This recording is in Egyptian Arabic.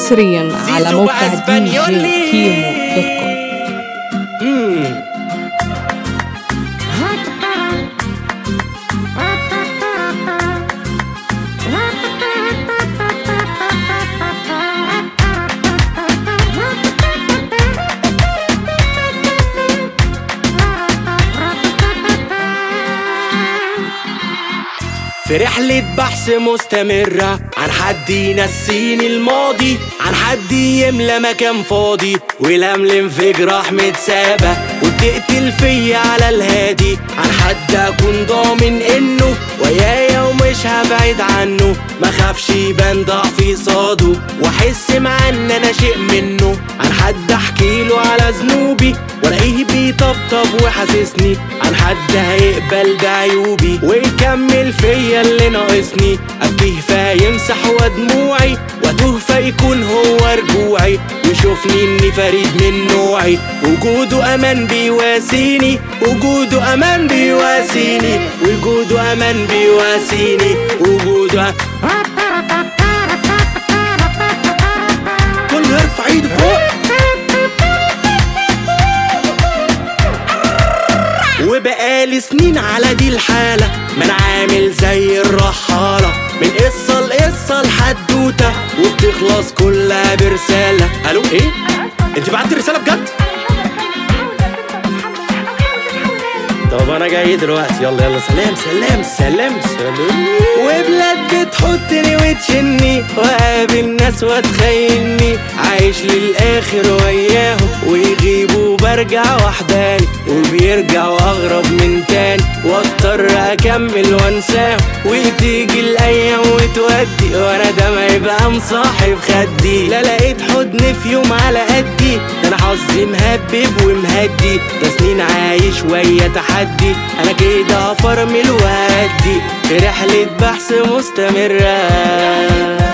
حصريا على زيزو موقع بقى دي اسبانيولي. جي كيمو دوت كوم مم. في رحلة بحث مستمرة عن حد ينسيني الماضي عن حد يملى مكان فاضي ولملم في جراح متسابة وبتقتل فيا على الهادي عن حد أكون ضامن إنه ويايا ومش هبعد عنه ما خافش يبان ضعفي صاده واحس مع ان انا شيء منه عن حد احكي له على ذنوبي والاقيه بيطبطب وحاسسني عن حد هيقبل بعيوبي ويكمل فيا اللي ناقصني ابكيه فيمسح ودموعي واتوه فيكون هو رجوعي ويشوفني اني فريد من نوعي وجوده امان بيواسيني وجوده امان بيواسيني وجوده امان بيواسيني وجوده كله يرفع ايده فوق وبقالي سنين على دي الحالة ما انا عامل زي الرحالة من قصة لقصة لحدوتة وبتخلص كلها برسالة الو ايه؟ انت بعت رسالة بجد؟ طب انا جاي دلوقتي يلا يلا سلام سلام سلام سلام وبلاد بتحطني وتشني واقابل ناس وتخيلني عايش للاخر وياهم ويغيبوا برجع وحداني وبيرجعوا اغرب من تاني واضطر اكمل وانساهم وتيجي الايام وتودي وانا ده يبقى مصاحب خدي لا لقيت حضن في يوم على قدي ده انا حظي مهبب ومهدي ده سنين عايش ويا تحدي انا كده هفرمل وهدي في رحلة بحث مستمرة